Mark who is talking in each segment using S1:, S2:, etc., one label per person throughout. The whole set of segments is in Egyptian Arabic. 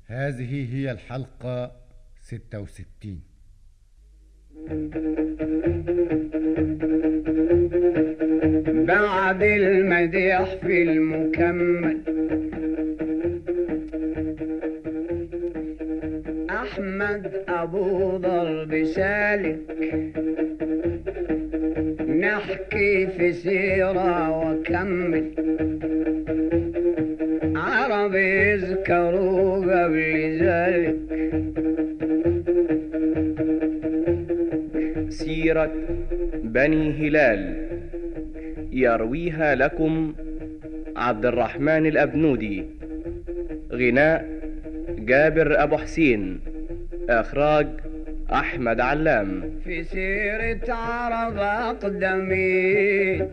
S1: هذه هي الحلقة 66
S2: بعد المديح في المكمل أحمد أبو ضرب سالك نحكي في سيرة وكمل عرب يذكروا قبل ذلك
S3: سيرة بني هلال يرويها لكم عبد الرحمن الأبنودي غناء جابر أبو حسين إخراج أحمد علام
S2: في سيرة عرب أقدمين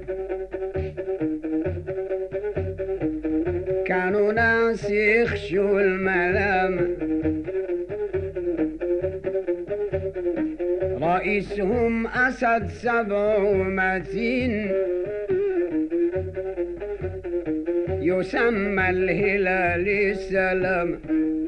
S2: كانوا ناس يخشوا الملامة رئيسهم أسد سبع ومتين يسمى الهلال السلام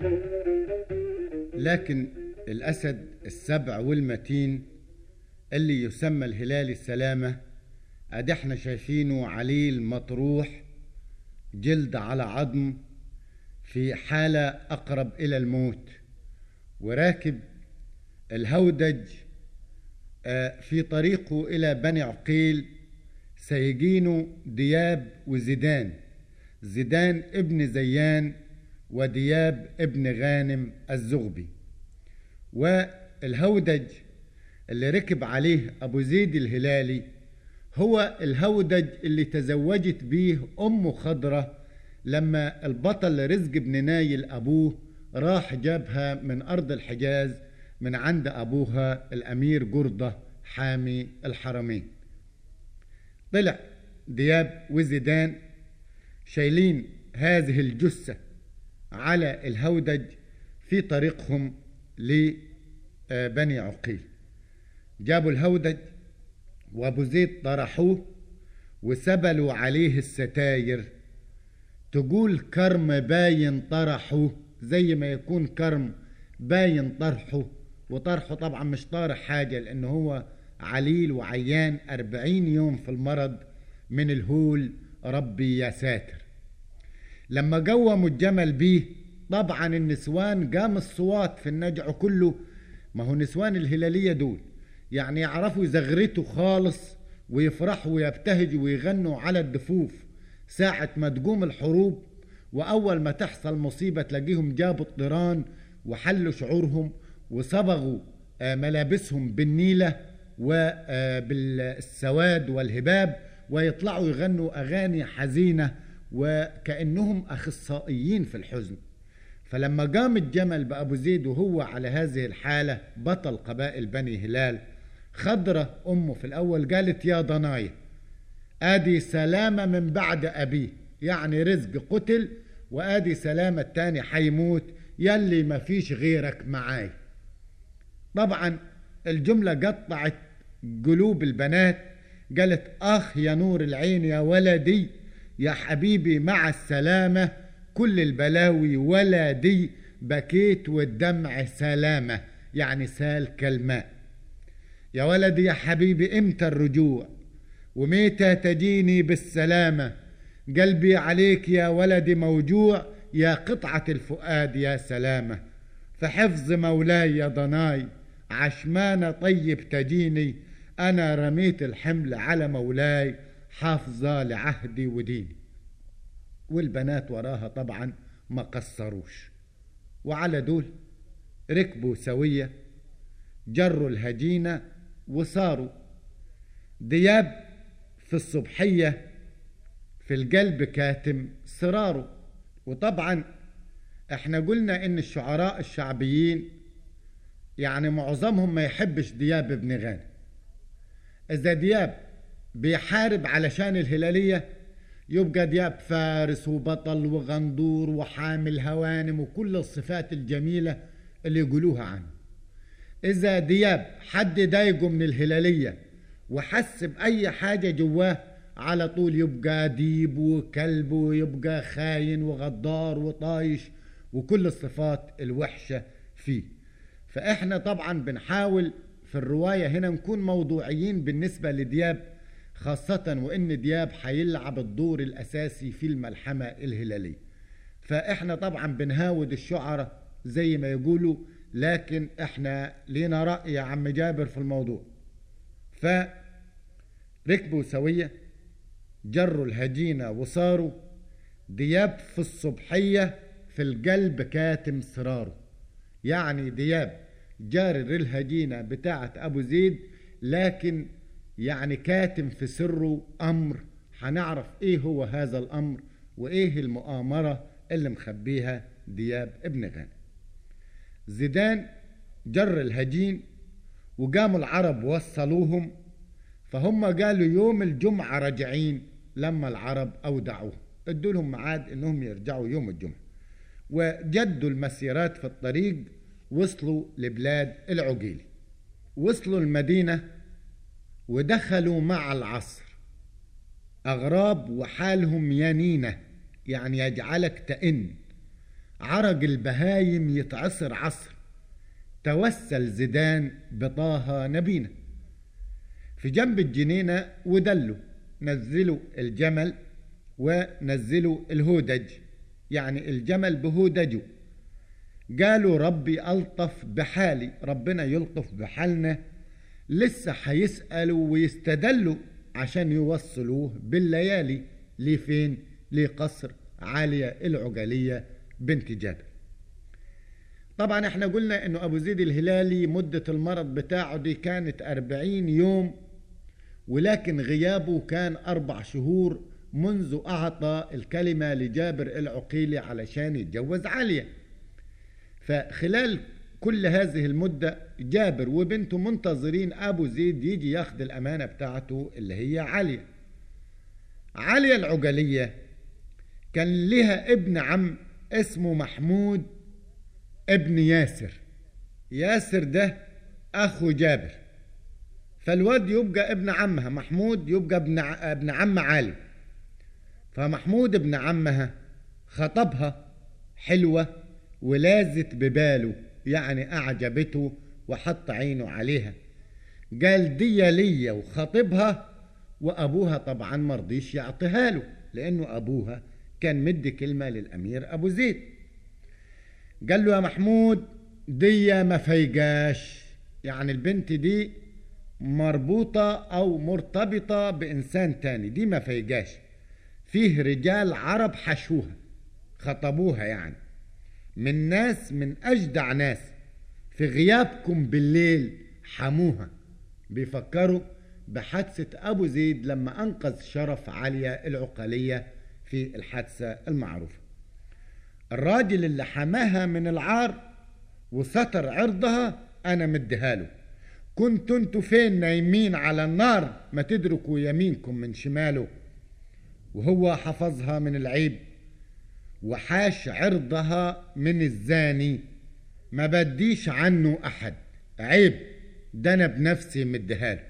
S1: لكن الأسد السبع والمتين اللي يسمى الهلال السلامة أدي احنا شايفينه عليل مطروح جلد على عظم في حالة أقرب إلى الموت وراكب الهودج آه، في طريقه إلى بني عقيل سيجينه دياب وزيدان زيدان ابن زيان ودياب ابن غانم الزغبي والهودج اللي ركب عليه أبو زيد الهلالي هو الهودج اللي تزوجت بيه أمه خضرة لما البطل رزق بن نايل أبوه راح جابها من أرض الحجاز من عند أبوها الأمير جردة حامي الحرمين طلع دياب وزيدان شايلين هذه الجثة على الهودج في طريقهم لبني عقيل جابوا الهودج وابو زيد طرحوه وسبلوا عليه الستاير تقول كرم باين طرحه زي ما يكون كرم باين طرحه وطرحه طبعا مش طارح حاجة لأنه هو عليل وعيان أربعين يوم في المرض من الهول ربي يا ساتر لما قوموا الجمل بيه طبعا النسوان قام الصوات في النجع كله ما هو نسوان الهلالية دول يعني يعرفوا يزغرتوا خالص ويفرحوا ويبتهجوا ويغنوا على الدفوف ساعة ما تقوم الحروب وأول ما تحصل مصيبة تلاقيهم جابوا الطيران وحلوا شعورهم وصبغوا آه، ملابسهم بالنيلة وبالسواد والهباب ويطلعوا يغنوا أغاني حزينة وكأنهم أخصائيين في الحزن فلما قام الجمل بأبو زيد وهو على هذه الحالة بطل قبائل بني هلال خضرة أمه في الأول قالت يا ضنايا آدي سلامة من بعد أبيه يعني رزق قتل وآدي سلامة التاني حيموت يلي ما فيش غيرك معاي طبعا الجملة قطعت قلوب البنات قالت أخ يا نور العين يا ولدي يا حبيبي مع السلامة كل البلاوي ولدي بكيت والدمع سلامة يعني سال كالماء يا ولدي يا حبيبي امتى الرجوع ومتى تجيني بالسلامة قلبي عليك يا ولدي موجوع يا قطعة الفؤاد يا سلامة فحفظ مولاي يا ضناي عشمانة طيب تجيني أنا رميت الحمل على مولاي حافظة لعهدي وديني والبنات وراها طبعا ما قصروش وعلى دول ركبوا سوية جروا الهجينة وصاروا دياب في الصبحية في القلب كاتم سراره وطبعا احنا قلنا ان الشعراء الشعبيين يعني معظمهم ما يحبش دياب ابن غانم اذا دياب بيحارب علشان الهلالية يبقى دياب فارس وبطل وغندور وحامل هوانم وكل الصفات الجميلة اللي يقولوها عنه إذا دياب حد ضايقه من الهلالية وحس بأي حاجة جواه على طول يبقى ديب وكلب ويبقى خاين وغدار وطايش وكل الصفات الوحشة فيه فإحنا طبعا بنحاول في الرواية هنا نكون موضوعيين بالنسبة لدياب خاصة وإن دياب هيلعب الدور الأساسي في الملحمة الهلالية فإحنا طبعا بنهاود الشعراء زي ما يقولوا لكن إحنا لينا رأي يا عم جابر في الموضوع فركبوا سوية جروا الهجينة وصاروا دياب في الصبحية في القلب كاتم سراره يعني دياب جارر الهجينة بتاعة أبو زيد لكن يعني كاتم في سره أمر هنعرف إيه هو هذا الأمر وإيه المؤامرة اللي مخبيها دياب ابن غانم زيدان جر الهجين وقاموا العرب وصلوهم فهم قالوا يوم الجمعة راجعين لما العرب أودعوه ادوا لهم ميعاد انهم يرجعوا يوم الجمعة وجدوا المسيرات في الطريق وصلوا لبلاد العقيلي وصلوا المدينة ودخلوا مع العصر أغراب وحالهم ينينة يعني يجعلك تئن عرق البهايم يتعصر عصر توسل زيدان بطاها نبينا في جنب الجنينة ودلوا نزلوا الجمل ونزلوا الهودج يعني الجمل بهودجه قالوا ربي ألطف بحالي ربنا يلطف بحالنا لسه هيسألوا ويستدلوا عشان يوصلوه بالليالي لفين لقصر عالية العجلية بنت جابر طبعا احنا قلنا انه ابو زيد الهلالي مدة المرض بتاعه دي كانت اربعين يوم ولكن غيابه كان اربع شهور منذ اعطى الكلمة لجابر العقيلي علشان يتجوز عالية فخلال كل هذه المدة جابر وبنته منتظرين ابو زيد يجي ياخد الامانة بتاعته اللي هي عالية عالية العجلية كان لها ابن عم اسمه محمود ابن ياسر ياسر ده اخو جابر فالواد يبقى ابن عمها محمود يبقى ابن ابن عم علي فمحمود ابن عمها خطبها حلوة ولازت بباله يعني أعجبته وحط عينه عليها قال دي ليا وخطبها وأبوها طبعا مرضيش يعطيها له لأنه أبوها كان مدي كلمة للأمير أبو زيد قال له يا محمود دي ما فيجاش يعني البنت دي مربوطة أو مرتبطة بإنسان تاني دي ما فيجاش فيه رجال عرب حشوها خطبوها يعني من ناس من أجدع ناس في غيابكم بالليل حموها بيفكروا بحادثة أبو زيد لما أنقذ شرف عليا العقلية في الحادثة المعروفة الراجل اللي حماها من العار وستر عرضها أنا مديها له كنتوا انتوا فين نايمين على النار ما تدركوا يمينكم من شماله وهو حفظها من العيب وحاش عرضها من الزاني ما بديش عنه أحد عيب ده أنا بنفسي مديها له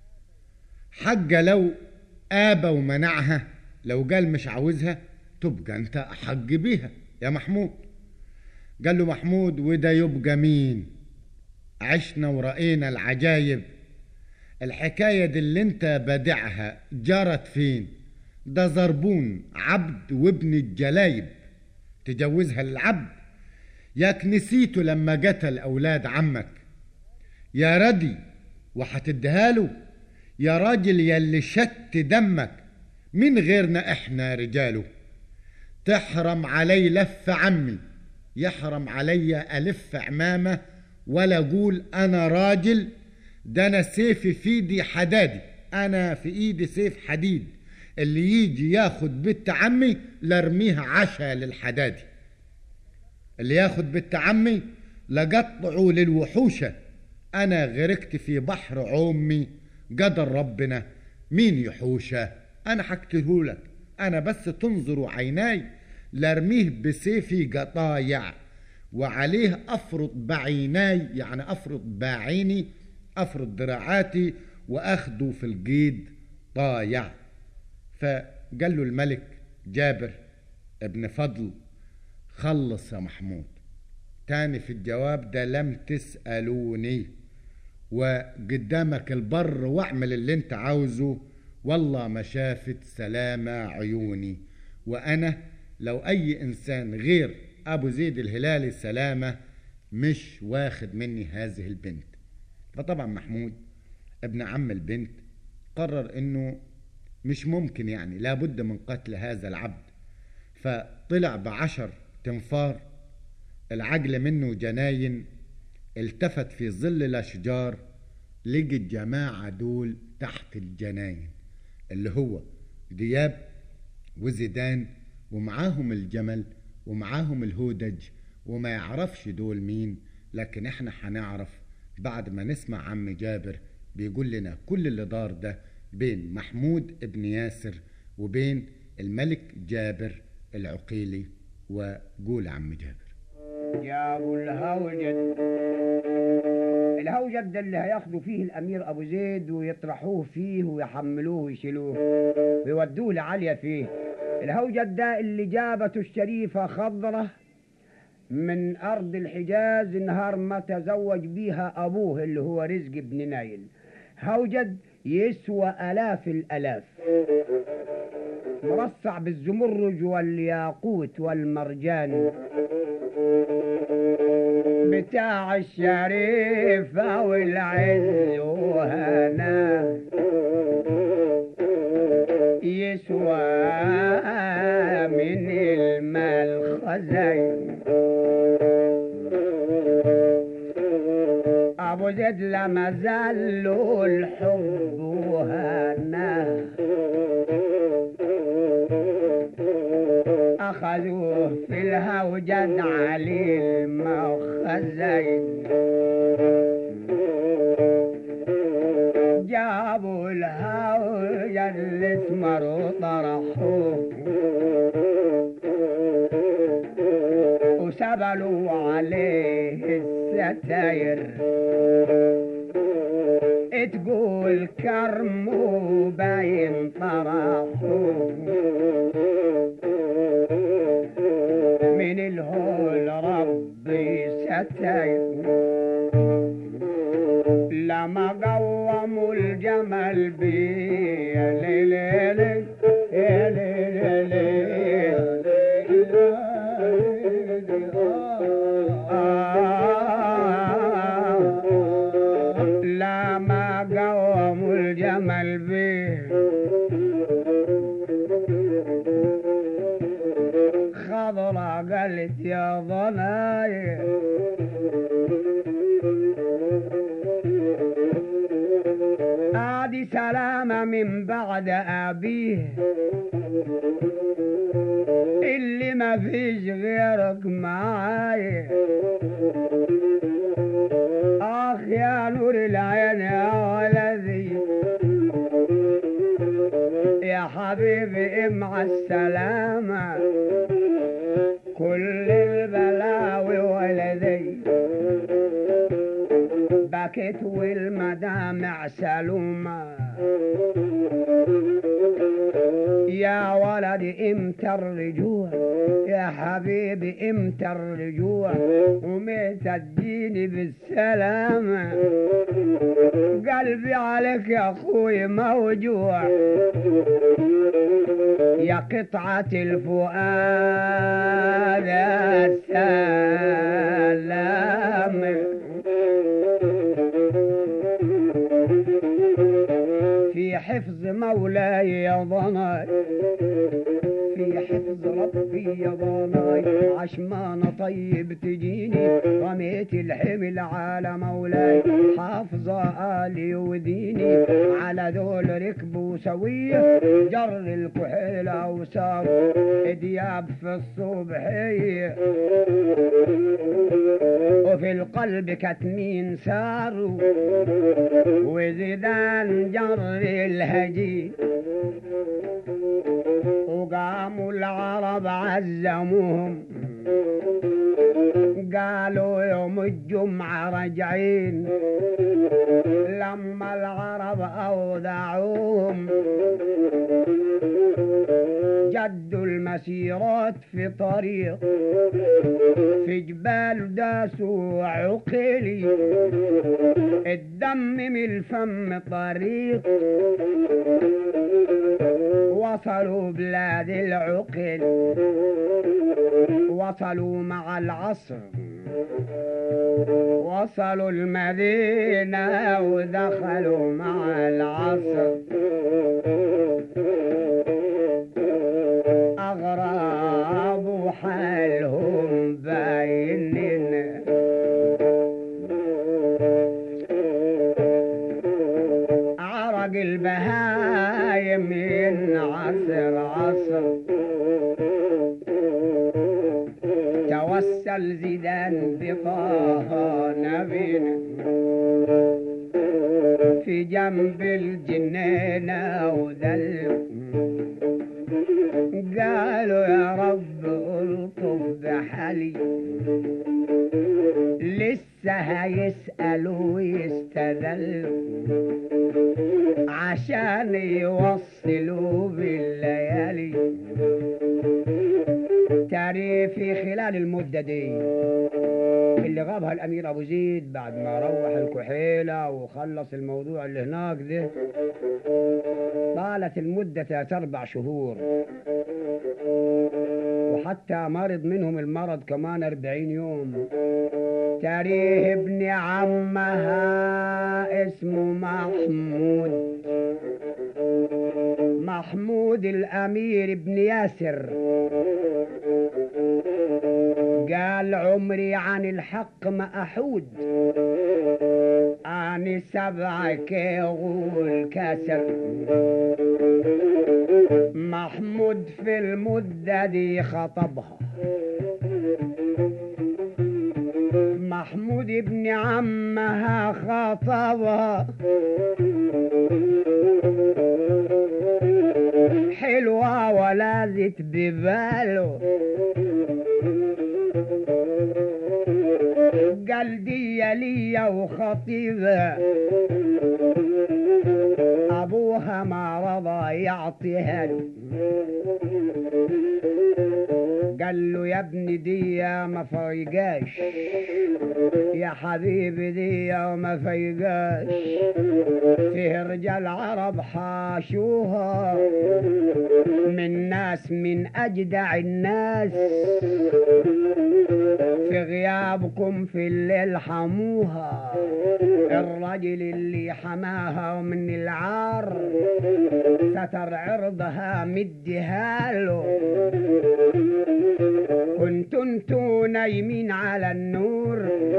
S1: حج لو آبى ومنعها لو قال مش عاوزها تبقى انت أحق بيها يا محمود قال له محمود وده يبقى مين عشنا ورأينا العجايب الحكاية دي اللي انت بادعها جرت فين ده زربون عبد وابن الجلايب تجوزها للعبد ياك نسيته لما قتل أولاد عمك يا ردي وحتديها له يا راجل يلي شت دمك من غيرنا احنا رجاله تحرم علي لف عمي يحرم علي ألف عمامة ولا أقول أنا راجل ده أنا سيفي في ايدي حدادي أنا في إيدي سيف حديد اللي يجي ياخد بنت عمي لارميها عشا للحدادي اللي ياخد بنت عمي لقطعه للوحوشة أنا غرقت في بحر عمي قدر ربنا مين يحوشه أنا حكتهولك أنا بس تنظر عيناي لارميه بسيفي قطايع وعليه أفرط بعيناي يعني أفرط بعيني أفرط دراعاتي وأخده في القيد طايع فقال له الملك جابر ابن فضل خلص يا محمود تاني في الجواب ده لم تسألوني وقدامك البر واعمل اللي انت عاوزه والله ما شافت سلامة عيوني وأنا لو أي إنسان غير أبو زيد الهلالي سلامة مش واخد مني هذه البنت فطبعا محمود ابن عم البنت قرر انه مش ممكن يعني لابد من قتل هذا العبد فطلع بعشر تنفار العجل منه جناين التفت في ظل الأشجار لقي الجماعة دول تحت الجناين اللي هو دياب وزيدان ومعاهم الجمل ومعاهم الهودج وما يعرفش دول مين لكن احنا هنعرف بعد ما نسمع عم جابر بيقول لنا كل اللي دار ده بين محمود ابن ياسر وبين الملك جابر العقيلي وقول عم جابر
S2: جابوا الهوجد الهوجد ده اللي هياخدوا فيه الامير ابو زيد ويطرحوه فيه ويحملوه ويشيلوه ويودوه لعالية فيه الهوجد ده اللي جابته الشريفة خضرة من أرض الحجاز نهار ما تزوج بيها أبوه اللي هو رزق بن نايل هوجد يسوى آلاف الآلاف مرصع بالزمرج والياقوت والمرجان بتاع الشريفة والعز وهنا يسوى من المال خزين أبو زيد لما زال له الحب وهنا أخذوه في الهوجد علي المخزين جابوا الهوجد الاسمر وطرحوه وسبلوا عليه الستاير تقول كرم وباين طرحوه من الهول ربي ستاير لما قوموا الجمل بي يا ليل يا ليل يا ليل يا ليل لما قوموا الجمل بي خضرة قالت يا ضنايا عادي سلامة من بعد أبيه اللي ما فيش غيرك معايا آخ يا نور العين يا ولدي يا حبيبي مع السلامة كل البلاوي ولدي بكيت والمدامع سلومة يا ولدي امتى الرجوع يا حبيبي امتى الرجوع ومتى تجيني بالسلامة قلبي عليك يا اخوي موجوع يا قطعة الفؤاد يا سلام في حفظ مولاي يا ضناي في حفظ ربي يا ضناي عشمانة طيب تجيني رميت الحمل على مولاي حافظة آلي وديني على ذول ركبوا سوية جر الكحيلة وسار دياب في الصبحية وفي القلب كتمين ساروا وزيدان جر الهجي وقاموا العرب عزموهم قالوا يوم الجمعة راجعين لما العرب أودعوهم جدوا المسيرات في طريق في جبال داسوا عقلي الدم من الفم طريق وصلوا بلاد العقل وصلوا مع العصر وصلوا المدينة ودخلوا مع العصر أغراب وحالهم باينين عرق البهايم من عصر عصر توسل زيدان بطه نبينا في جنب الجنينة وذل قالوا يا رب الطف بحالي لسه هيسألوا ويستدلوا عشان يوصلوا بالليالي تاري في خلال المدة دي اللي غابها الأمير أبو زيد بعد ما روح الكحيلة وخلص الموضوع اللي هناك ده طالت المدة ثلاث أربع شهور وحتى مرض منهم المرض كمان أربعين يوم تاريه ابن عمها اسمه محمود محمود الأمير ابن ياسر قال عمري عن الحق ما أحود أني سبعك يغول كسر محمود في المدة دي خطبها محمود ابن عمها خطبها حلوة ولازت بباله قال دي ليا وخطيبة أبوها ما رضى يعطيها له قال له يا ابني دي ما فيقاش يا حبيبي دي ما فيقاش فيه رجال عرب حاشوها من ناس من أجدع الناس في غيابكم في الليل حموها الرجل اللي حماها من العار ستر عرضها مديها له كنتوا انتوا نايمين على النور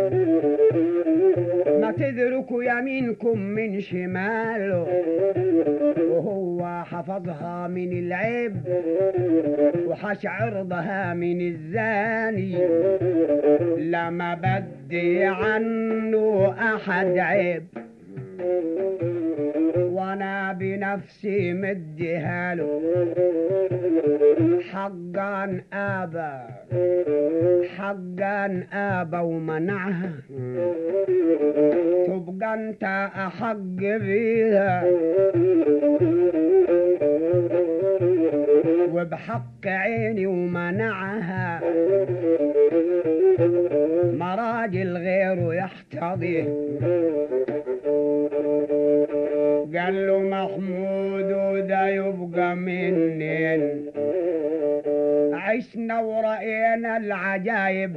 S2: ما تدركوا يمينكم من شماله وهو حفظها من العيب وحش عرضها من الزاني لما بدي عنه احد عيب وانا بنفسي مديها له حقا ابا حقا ابا ومنعها تبقى انت احق بيها وبحق عيني ومنعها مراجل غيره يحتضيه قال له محمود وده يبقى منين عشنا ورأينا العجايب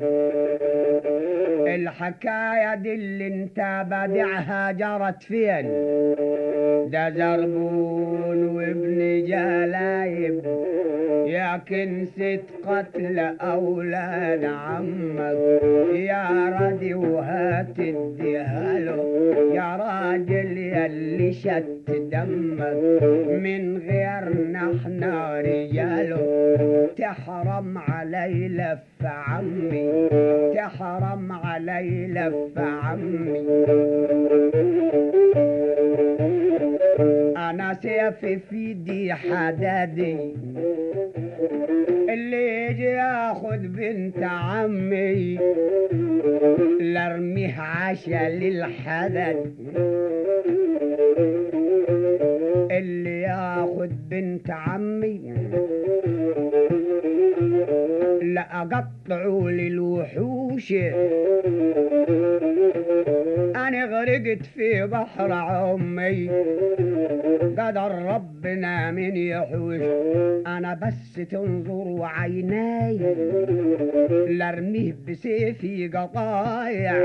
S2: الحكاية دي اللي انت بدعها جرت فين ده زربون وابن جلايب يا كنسة قتل أولاد عمك يا ردي وهات اديهاله يا راجل يلي شت دمك من غيرنا احنا رجاله تحرم علي لف عمي تحرم علي لف عمي انا سيفي في دي حدادي اللي يجي ياخد بنت عمي لارميه عشا للحدد اللي ياخد بنت عمي لا اقطعوا للوحوش انا غرقت في بحر عمي قدر ربنا من يحوش انا بس تنظر عيناي لارميه بسيفي قطايع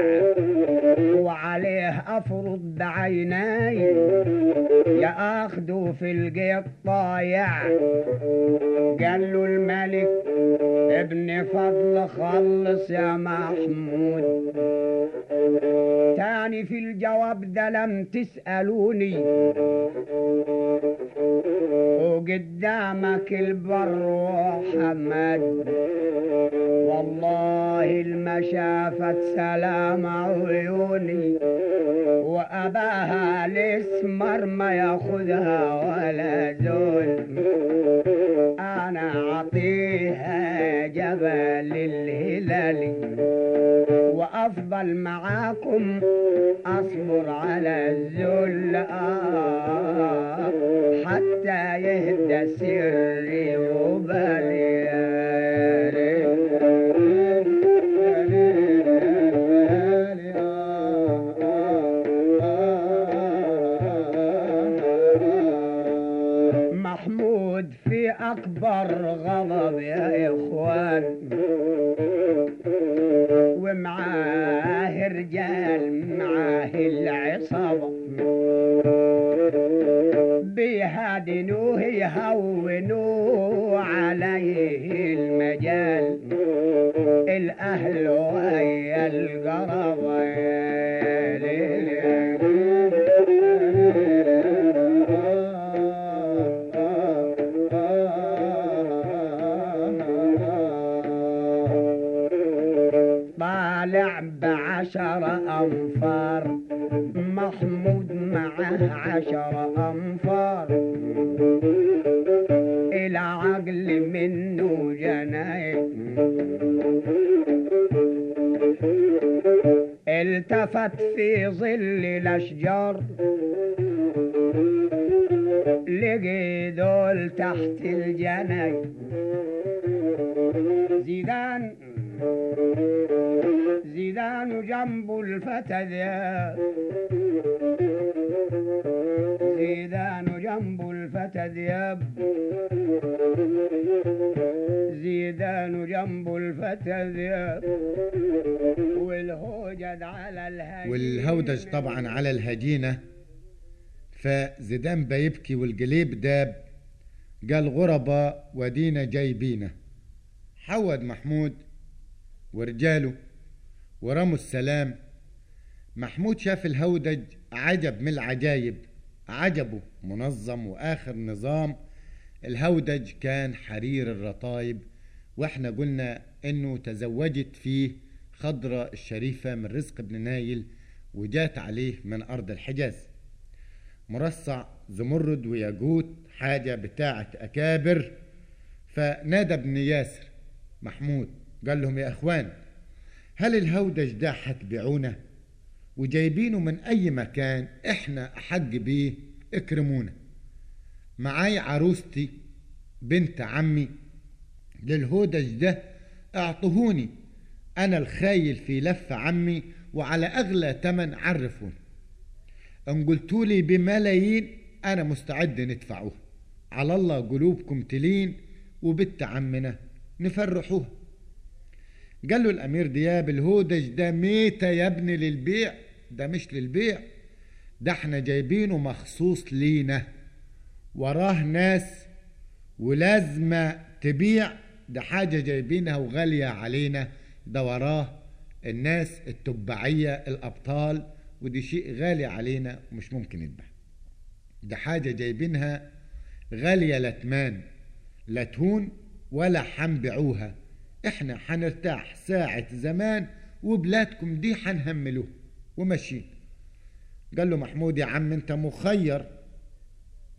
S2: وعليه افرض بعيناي يا اخذه في القطايع قال له الملك ابن فضل خلص يا محمود تاني في الجواب ده لم تسألوني وقدامك البر وحمد والله المشافة سلام عيوني وأباها الاسمر ما ياخدها ولا زول أنا أعطيها جبل الهلال وأفضل معاكم أصبر على الذل آه حتى يهدى سري وبالي محمود في أكبر غضب يا إخوان ومعاه رجال معاه العصابة بيهادنوه يهونوه عليه المجال الأهل ويا القرابة يا ليل طالع بعشر أنفار محمود معه عشر أنفار إلى عقل منه جناي التفت في ظل الأشجار لقي دول تحت الجناي زيدان زيدان جنب الفتى ذياب زيدان جنب الفتى ذياب زيدان جنب الفتى ذياب والهوجد على الهجين
S1: والهودج طبعا على الهجينة فزيدان بيبكي والقليب داب قال غربة ودينا جايبينا حود محمود ورجاله ورموا السلام محمود شاف الهودج عجب من العجايب عجبه منظم واخر نظام الهودج كان حرير الرطايب واحنا قلنا انه تزوجت فيه خضرة الشريفة من رزق بن نايل وجات عليه من ارض الحجاز مرصع زمرد وياقوت حاجة بتاعة اكابر فنادى ابن ياسر محمود قال لهم يا اخوان هل الهودج ده هتبيعونه وجايبينه من اي مكان احنا احق بيه اكرمونا معاي عروستي بنت عمي للهودج ده اعطهوني انا الخايل في لف عمي وعلى اغلى تمن عرفوني ان قلتولي بملايين انا مستعد ندفعوها على الله قلوبكم تلين وبنت عمنا نفرحوها قال له الامير دياب الهودج ده ميتة يا ابني للبيع ده مش للبيع ده احنا جايبينه مخصوص لينا وراه ناس ولازمة تبيع ده حاجة جايبينها وغالية علينا ده وراه الناس التبعية الأبطال ودي شيء غالي علينا ومش ممكن يتباع ده حاجة جايبينها غالية لا تمان لا تهون ولا حنبيعوها احنا حنرتاح ساعة زمان وبلادكم دي حنهملوه وماشيين قال له محمود يا عم انت مخير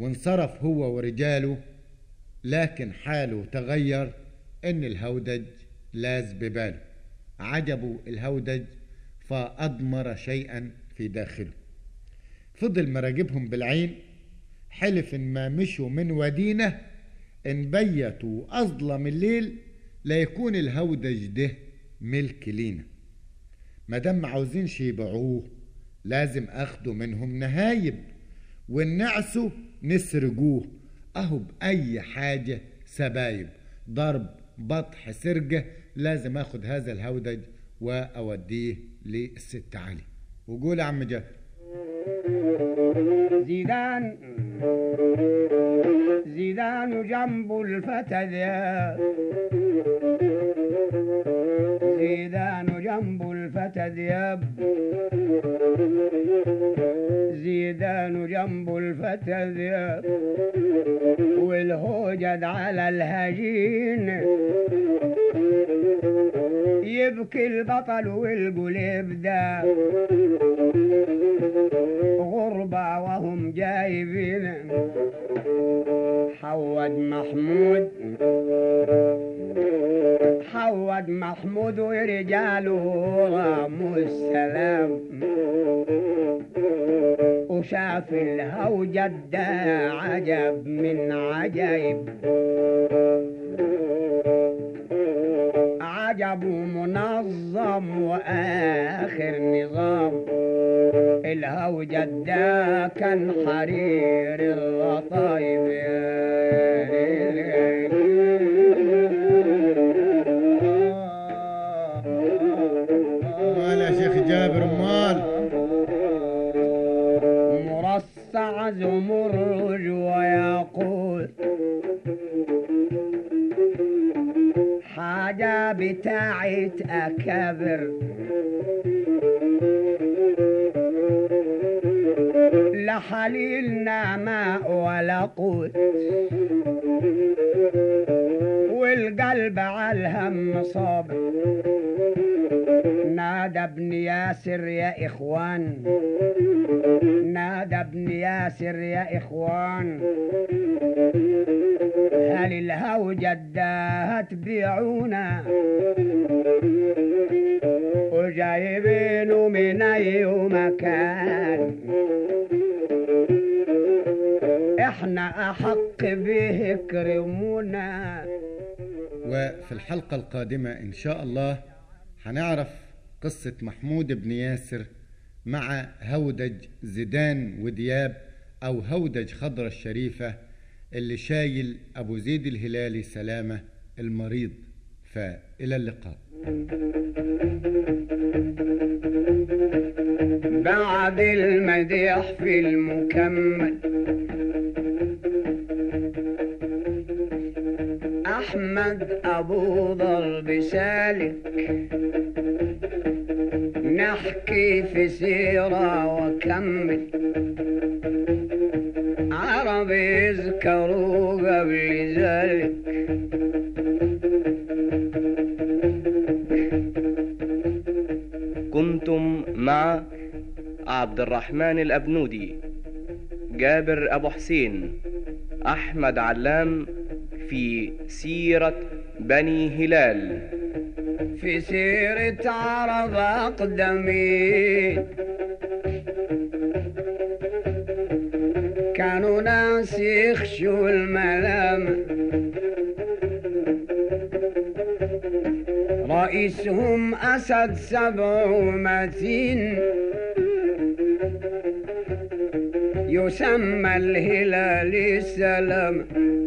S1: وانصرف هو ورجاله لكن حاله تغير ان الهودج لاز بباله عجبه الهودج فأضمر شيئا في داخله فضل مراقبهم بالعين حلف ان ما مشوا من ودينه ان بيتوا اظلم الليل لا يكون الهودج ده ملك لينا ما دام عاوزين يبيعوه لازم اخدوا منهم نهايب والنعسوا نسرقوه اهو باي حاجه سبايب ضرب بطح سرقه لازم اخد هذا الهودج واوديه للست علي وقول يا عم جابر
S2: زيدان زيدان جنب الفتى ذياب زيدان جنب الفتى ذياب زيدان جنب الفتى ذياب والهوجد على الهجين يبكي البطل والقلب ده غربة وهم جايبين حود محمود حود محمود ورجاله راموا السلام وشاف الهوجة ده عجب من عجيب عجب منظم واخر نظام الهوجة ده كان حرير الرطايب
S1: مال يا شيخ جابر مال
S2: مرصع زمرج ويقول حاجة بتاعت أكابر لحليلنا ماء ولا قوت والقلب على الهم صابر نادى ابن ياسر يا إخوان نادى ابن ياسر يا إخوان هل الهوجة ده تبيعونا وجايبينه من أي مكان احنا أحق به اكرمونا
S1: وفي الحلقة القادمة إن شاء الله هنعرف قصة محمود بن ياسر مع هودج زيدان ودياب أو هودج خضرة الشريفة اللي شايل أبو زيد الهلالي سلامة المريض فإلى اللقاء
S2: بعد المديح في المكمل أحمد أبو ضرب سالك نحكي في سيرة وكمل عرب يذكروا قبل ذلك
S3: كنتم مع عبد الرحمن الأبنودي جابر أبو حسين أحمد علام في سيرة بني هلال
S2: في سيرة عرب أقدمين كانوا ناس يخشوا الملام رئيسهم أسد سبع متين يسمى الهلال السلام